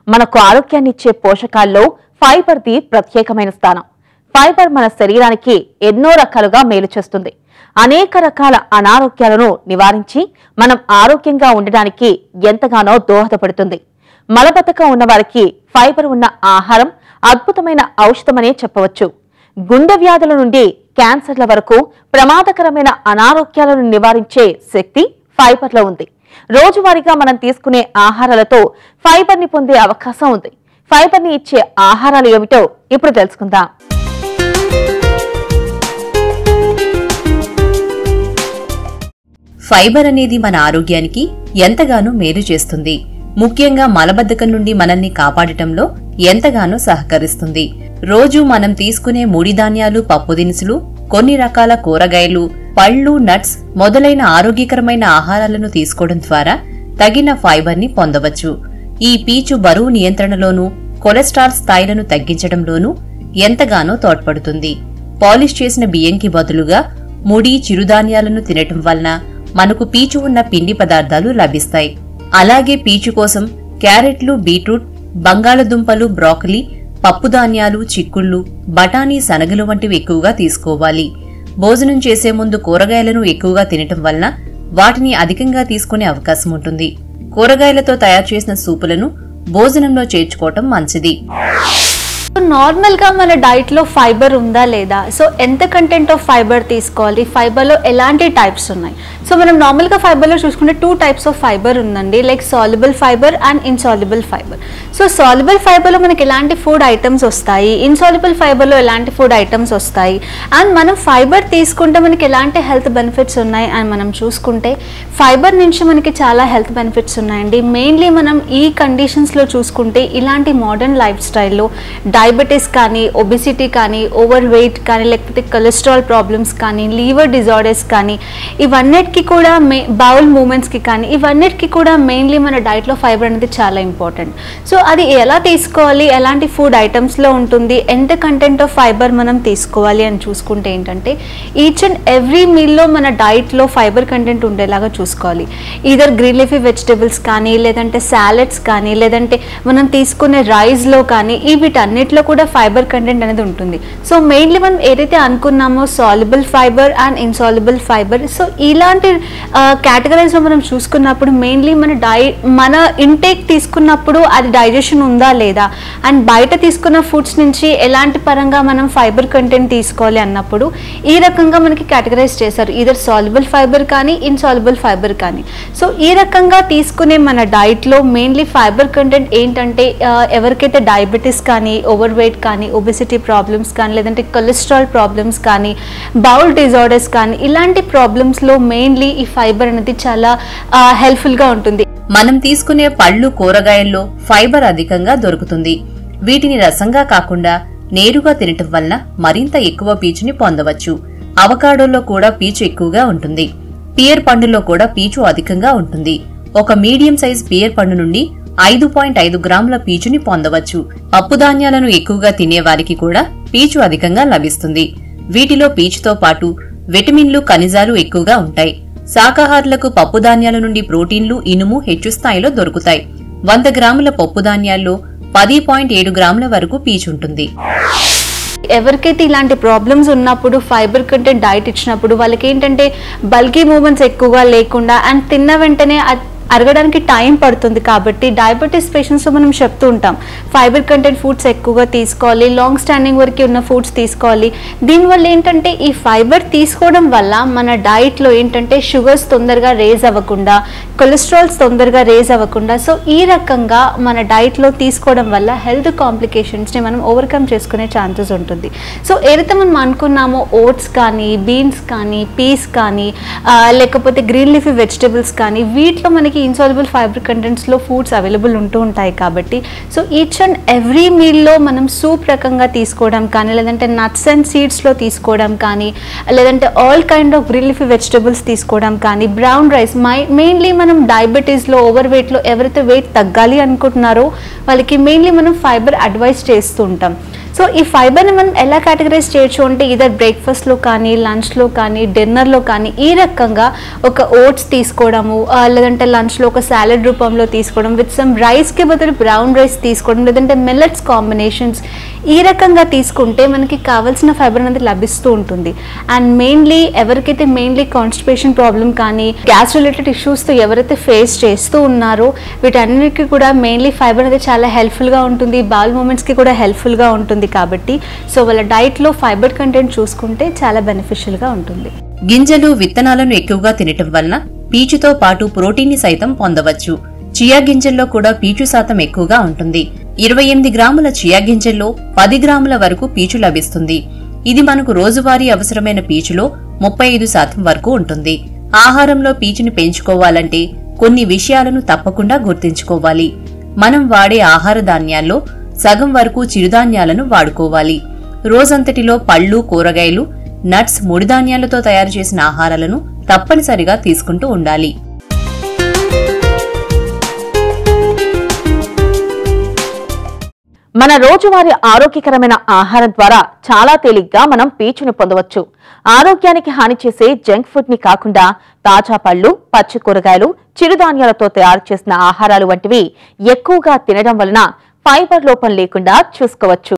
మనకు ఆరోగ్యాన్నిచ్చే పోషకాల్లో ఫైబర్ది ప్రత్యేకమైన స్థానం ఫైబర్ మన శరీరానికి ఎన్నో రకాలుగా మేలు చేస్తుంది అనేక రకాల అనారోగ్యాలను నివారించి మనం ఆరోగ్యంగా ఉండడానికి ఎంతగానో దోహదపడుతుంది మలబద్ధకం ఉన్న వారికి ఫైబర్ ఉన్న ఆహారం అద్భుతమైన ఔషధమనే చెప్పవచ్చు గుండె వ్యాధుల నుండి క్యాన్సర్ల వరకు ప్రమాదకరమైన అనారోగ్యాలను నివారించే శక్తి ఫైబర్లో ఉంది రోజువారీగా మనం తీసుకునే ఆహారాలతో ఫైబర్ ని పొందే అవకాశం ఉంది ఫైబర్ ని ఇచ్చే ఆహారాలు ఏమిటో ఇప్పుడు తెలుసుకుందాం ఫైబర్ అనేది మన ఆరోగ్యానికి ఎంతగానో మేలు చేస్తుంది ముఖ్యంగా మలబద్ధకం నుండి మనల్ని కాపాడటంలో ఎంతగానో సహకరిస్తుంది రోజు మనం తీసుకునే ముడి ధాన్యాలు పప్పు దినుసులు కొన్ని రకాల కూరగాయలు పళ్ళు నట్స్ మొదలైన ఆరోగ్యకరమైన ఆహారాలను తీసుకోవడం ద్వారా తగిన ఫైబర్ ని పొందవచ్చు ఈ పీచు బరువు నియంత్రణలోనూ కొలెస్ట్రాల్ స్థాయిలను తగ్గించడంలోనూ ఎంతగానో తోడ్పడుతుంది పాలిష్ చేసిన బియ్యంకి బదులుగా ముడి చిరుధాన్యాలను తినటం వలన మనకు పీచు ఉన్న పిండి పదార్థాలు లభిస్తాయి అలాగే పీచు కోసం క్యారెట్లు బీట్రూట్ బంగాళదుంపలు బ్రాకలీ పప్పుధాన్యాలు చిక్కుళ్ళు బఠానీ శనగలు వంటివి ఎక్కువగా తీసుకోవాలి భోజనం చేసే ముందు కూరగాయలను ఎక్కువగా తినటం వలన వాటిని అధికంగా తీసుకునే అవకాశం ఉంటుంది కూరగాయలతో తయారు చేసిన సూపులను భోజనంలో చేర్చుకోవటం మంచిది నార్మల్ గా మన డైట్ లో ఫైబర్ ఉందా లేదా సో ఎంత కంటెంట్ ఆఫ్ ఫైబర్ తీసుకోవాలి ఫైబర్ లో ఎలాంటి టైప్స్ ఉన్నాయి సో మనం నార్మల్ గా ఫైబర్ లో చూసుకుంటే టూ టైప్స్ ఆఫ్ ఫైబర్ ఉందండి like soluble fibre and insoluble fibre so soluble fibre లో మనకి ఎలాంటి ఫుడ్ ఐటమ్స్ వస్తాయి ఇన్సాల్యుబుల్ ఫైబర్ లో ఎలాంటి ఫుడ్ ఐటమ్స్ వస్తాయి అండ్ మనం ఫైబర్ తీసుకుంటే మనకి ఎలాంటి హెల్త్ బెనిఫిట్స్ ఉన్నాయి అని మనం చూసుకుంటే ఫైబర్ నుంచి మనకి చాలా హెల్త్ బెనిఫిట్స్ ఉన్నాయండి మెయిన్లీ మనం ఈ కండిషన్స్లో చూసుకుంటే ఇలాంటి మోడర్న్ లైఫ్ స్టైల్లో డయాబెటీస్ కానీ ఒబిసిటీ కానీ ఓవర్ వెయిట్ కానీ లేకపోతే కొలెస్ట్రాల్ ప్రాబ్లమ్స్ కానీ లీవర్ డిజార్డర్స్ కానీ ఇవన్నిటికీ కూడా మే బౌల్ మూమెంట్స్కి కానీ ఇవన్నిటికీ కూడా మెయిన్లీ మన డైట్లో ఫైబర్ అనేది చాలా ఇంపార్టెంట్ సో అది ఎలా తీసుకోవాలి ఎలాంటి ఫుడ్ ఐటమ్స్లో ఉంటుంది ఎంత కంటెంట్ ఆఫ్ ఫైబర్ మనం తీసుకోవాలి అని చూసుకుంటే ఏంటంటే ఈచ్ అండ్ ఎవ్రీ మీల్లో మన డైట్లో ఫైబర్ కంటెంట్ ఉండేలాగా చూసుకోవాలి ఈధర్ గ్రీన్ లీఫీ వెజిటేబుల్స్ కానీ లేదంటే సాలెడ్స్ కానీ లేదంటే మనం తీసుకునే రైస్లో కానీ ఈ వీటన్నిటిలో కూడా ఫైబర్ కంటెంట్ అనేది ఉంటుంది సో మెయిన్లీ మనం ఏదైతే అనుకున్నామో soluble fibre and insoluble fibre so ఇలాంటి కేటగరీస్లో మనం చూసుకున్నప్పుడు మెయిన్లీ మన డై మన ఇంటేక్ తీసుకున్నప్పుడు అది డైజెషన్ ఉందా లేదా అండ్ బయట తీసుకున్న ఫుడ్స్ నుంచి ఎలాంటి పరంగా మనం ఫైబర్ కంటెంట్ తీసుకోవాలి అన్నప్పుడు ఈ రకంగా మనకి కేటగరైజ్ చేశారు ఈధర్ సాల్యుబుల్ ఫైబర్ కానీ ఇన్సాల్యుబుల్ ఫైబర్ కానీ సో ఈ రకంగా తీసుకునే మన డైట్లో మెయిన్లీ ఫైబర్ కంటెంట్ ఏంటంటే ఆ, ఎవరికైతే డయాబెటీస్ కానీ ఓవర్ వెయిట్ కానీ ఒబెసిటీ ప్రాబ్లమ్స్ కానీ లేదంటే కొలెస్ట్రాల్ ప్రాబ్లమ్స్ కానీ బౌల్ డిజార్డర్స్ కానీ ఇలాంటి ప్రాబ్లమ్స్లో మెయిన్లీ ఈ ఫైబర్ అనేది చాలా హెల్ప్ఫుల్గా ఉంటుంది మనం తీసుకునే పళ్ళు కూరగాయల్లో ఫైబర్ అధికంగా దొరుకుతుంది వీటిని రసంగా కాకుండా నేరుగా తినటం వలన మరింత ఎక్కువ పీచుని పొందవచ్చు అవకాడోలో కూడా పీచు ఎక్కువగా ఉంటుంది పియర్ పండులో కూడా పీచు అధికంగా ఉంటుంది ఒక మీడియం సైజ్ పియర్ పండు నుండి ఐదు పాయింట్ ఐదు గ్రాముల పీచుని పొందవచ్చు పప్పుధాన్యాలను ఎక్కువగా తినేవారికి కూడా పీచు అధికంగా లభిస్తుంది వీటిలో పీచుతో పాటు విటమిన్లు ఖనిజాలు ఎక్కువగా ఉంటాయి శాకాహారులకు పప్పుధాన్యాల నుండి ప్రోటీన్లు ఇనుము హెచ్చు స్థాయిలో దొరుకుతాయి వంద గ్రాముల పప్పుధాన్యాల్లో పది పాయింట్ ఏడు గ్రాముల వరకు పీచుంటుంది ఎవరికైతే ఇలాంటి ప్రాబ్లమ్స్ ఉన్నప్పుడు ఫైబర్ కంటెంట్ డైట్ ఇచ్చినప్పుడు వాళ్ళకి ఏంటంటే బల్కీ మూమెంట్స్ ఎక్కువగా లేకుండా అండ్ తిన్న వెంటనే అ- అరగడానికి టైం పడుతుంది కాబట్టి డయాబెటీస్ పేషెంట్స్ మనం చెప్తూ ఉంటాం ఫైబర్ కంటెంట్ ఫుడ్స్ ఎక్కువగా తీసుకోవాలి లాంగ్ స్టాండింగ్ వరకు ఉన్న ఫుడ్స్ తీసుకోవాలి దీనివల్ల ఏంటంటే ఈ ఫైబర్ తీసుకోవడం వల్ల మన డైట్లో ఏంటంటే షుగర్స్ తొందరగా రేజ్ అవ్వకుండా కొలెస్ట్రాల్స్ తొందరగా రేజ్ అవ్వకుండా సో ఈ రకంగా మన డైట్లో తీసుకోవడం వల్ల హెల్త్ కాంప్లికేషన్స్ని మనం ఓవర్కమ్ చేసుకునే ఛాన్సెస్ ఉంటుంది సో ఏదైతే మనం అనుకున్నామో ఓట్స్ కానీ బీన్స్ కానీ పీస్ కానీ ఆ, లేకపోతే గ్రీన్ లీఫీ వెజిటేబుల్స్ కానీ వీటిలో మనకి ఇన్సాల్యుబుల్ ఫైబర్ కంటెంట్స్లో ఫుడ్స్ అవైలబుల్ ఉంటూ ఉంటాయి కాబట్టి సో ఈచ్ అండ్ ఎవ్రీ మీల్లో మనం సూప్ రకంగా తీసుకోవడం కానీ లేదంటే నట్స్ అండ్ సీడ్స్లో తీసుకోవడం కానీ లేదంటే all kind of green leafy vegetables తీసుకోవడం కానీ బ్రౌన్ రైస్ మై మెయిన్లీ మనం డయాబెటీస్లో ఓవర్ వెయిట్లో ఎవరైతే వెయిట్ తగ్గాలి అనుకుంటున్నారో వాళ్ళకి మెయిన్లీ మనం ఫైబర్ అడ్వైస్ చేస్తూ ఉంటాం సో ఈ ఫైబర్ని మనం ఎలా కేటగరైజ్ చేయొచ్చు అంటే ఇదర్ బ్రేక్ఫాస్ట్లో కానీ లంచ్లో కానీ డిన్నర్లో కానీ ఈ రకంగా ఒక ఓట్స్ తీసుకోవడము ఆ, లేదంటే లంచ్లో ఒక సాలెడ్ రూపంలో తీసుకోవడం విత్ సమ్ రైస్కి బదులు బ్రౌన్ రైస్ తీసుకోవడం లేదంటే మిల్లెట్స్ కాంబినేషన్స్ ఈ రకంగా తీసుకుంటే మనకి కావాల్సిన ఫైబర్ అనేది లభిస్తూ ఉంటుంది అండ్ మెయిన్లీ ఎవరికైతే మెయిన్లీ కాన్స్టిపేషన్ ప్రాబ్లం కానీ గ్యాస్ రిలేటెడ్ ఇష్యూస్తో ఎవరైతే ఫేస్ చేస్తూ ఉన్నారో వీటన్నిటికీ కూడా మెయిన్లీ ఫైబర్ అనేది చాలా హెల్ప్ఫుల్గా ఉంటుంది బాల్ మూమెంట్స్కి కూడా హెల్ప్ఫుల్గా ఉంటుంది కాబట్టి సో వాళ్ళ డైట్లో ఫైబర్ కంటెంట్ చూసుకుంటే చాలా బెనిఫిషియల్గా ఉంటుంది గింజలు విత్తనాలను ఎక్కువగా తినటం వలన పీచుతో పాటు ప్రోటీన్ని సైతం పొందవచ్చు చియా గింజల్లో కూడా పీచు శాతం ఎక్కువగా ఉంటుంది ఇరవై ఎనిమిది గ్రాముల చియా గింజల్లో పది గ్రాముల వరకు పీచు లభిస్తుంది ఇది మనకు రోజువారీ అవసరమైన పీచులో ముప్పై ఐదు శాతం వరకు ఉంటుంది ఆహారంలో పీచుని పెంచుకోవాలంటే కొన్ని విషయాలను తప్పకుండా గుర్తుంచుకోవాలి మనం వాడే ఆహార ధాన్యాల్లో సగం వరకు చిరుధాన్యాలను వాడుకోవాలి రోజంతటిలో పళ్ళు కూరగాయలు నట్స్ ముడిధాన్యాలతో తయారు చేసిన ఆహారాలను తప్పనిసరిగా తీసుకుంటూ ఉండాలి మన రోజువారీ ఆరోగ్యకరమైన ఆహారం ద్వారా చాలా తేలిగ్గా మనం పీచుని పొందవచ్చు ఆరోగ్యానికి హాని చేసే జంక్ ఫుడ్ ని కాకుండా తాజా పళ్ళు పచ్చి కూరగాయలు చిరుధాన్యాలతో తయారు చేసిన ఆహారాలు వంటివి ఎక్కువగా తినడం వలన ఫైబర్ లోపం లేకుండా చూసుకోవచ్చు